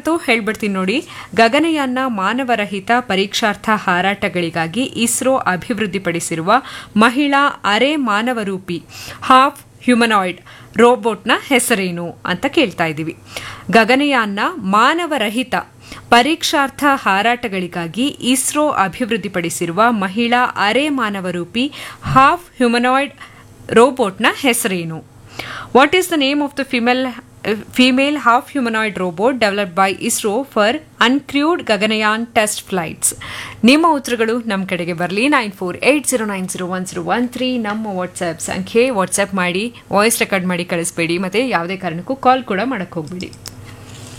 ಇವತ್ತು ಹೇಳ್ಬಿಡ್ತೀನಿ ನೋಡಿ ಗಗನಯಾನ ಮಾನವರಹಿತ ಪರೀಕ್ಷಾರ್ಥ ಹಾರಾಟಗಳಿಗಾಗಿ ಇಸ್ರೋ ಅಭಿವೃದ್ಧಿಪಡಿಸಿರುವ ಮಹಿಳಾ ಅರೆ ಮಾನವರೂಪಿ ಹಾಫ್ ಹ್ಯುಮನಾಯ್ಡ್ ರೋಬೋಟ್ನ ಹೆಸರೇನು ಅಂತ ಕೇಳ್ತಾ ಇದ್ದೀವಿ ಗಗನಯಾನ ಮಾನವರಹಿತ ಪರೀಕ್ಷಾರ್ಥ ಹಾರಾಟಗಳಿಗಾಗಿ ಇಸ್ರೋ ಅಭಿವೃದ್ಧಿಪಡಿಸಿರುವ ಮಹಿಳಾ ಅರೆ ಮಾನವರೂಪಿ ಹಾಫ್ ಹ್ಯುಮನಾಯ್ಡ್ ರೋಬೋಟ್ನ ಹೆಸರೇನು what is the name of the female female half humanoid robot developed by ISRO for uncrewed Gaganyaan test flights ನಿಮ್ಮ ಉತ್ತರಗಳು ನಮ್ಮ ಕಡೆಗೆ ಬರಲಿ nine four eight zero nine zero one zero one three ನಮ್ಮ ವಾಟ್ಸ್ಆ್ಯಪ್ ಸಂಖ್ಯೆ WhatsApp ಮಾಡಿ ವಾಯ್ಸ್ ರೆಕಾರ್ಡ್ ಮಾಡಿ ಕಳಿಸ್ಬೇಡಿ ಮತ್ತು ಯಾವುದೇ ಕಾರಣಕ್ಕೂ ಕಾಲ್ ಕೂಡ ಮಾಡೋಕ್ಕೆ ಹೋಗ್ಬೇಡಿ